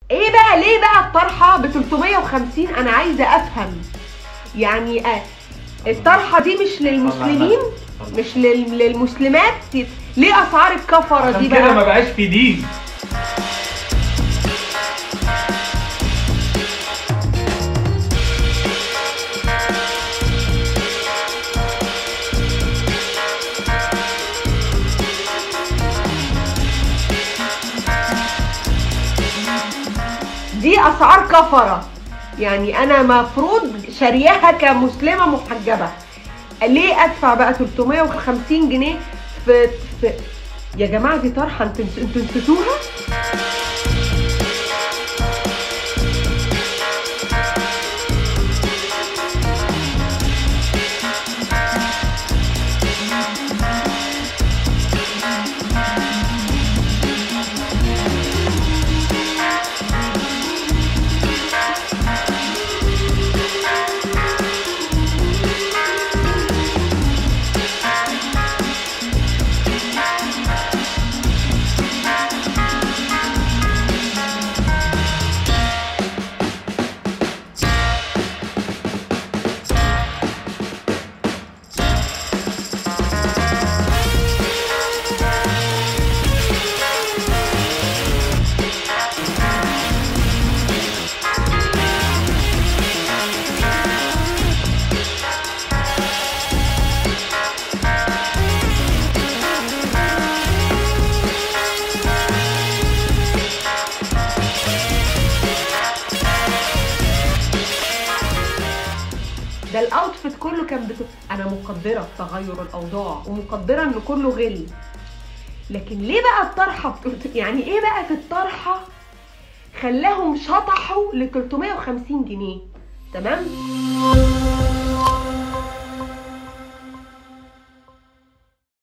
ايه بقى ليه بقى الطرحه ب 350 انا عايزه افهم يعني آه الطرحه دي مش للمسلمين مش لل- للمسلمات ليه اسعار الكفره دي عشان كده ما بقى بقاش في دين دي اسعار كفره يعني انا مفروض شارياها كمسلمه محجبه ليه ادفع بقى 350 جنيه في, في يا جماعه دي طرحه انتوا انتوا نسيتوها ده الاوتفيت كله كان بت... انا مقدره تغير الاوضاع ومقدره ان كله غل لكن ليه بقى الطرحه بت... يعني ايه بقى في الطرحه خلاهم شطحوا ل 350 جنيه تمام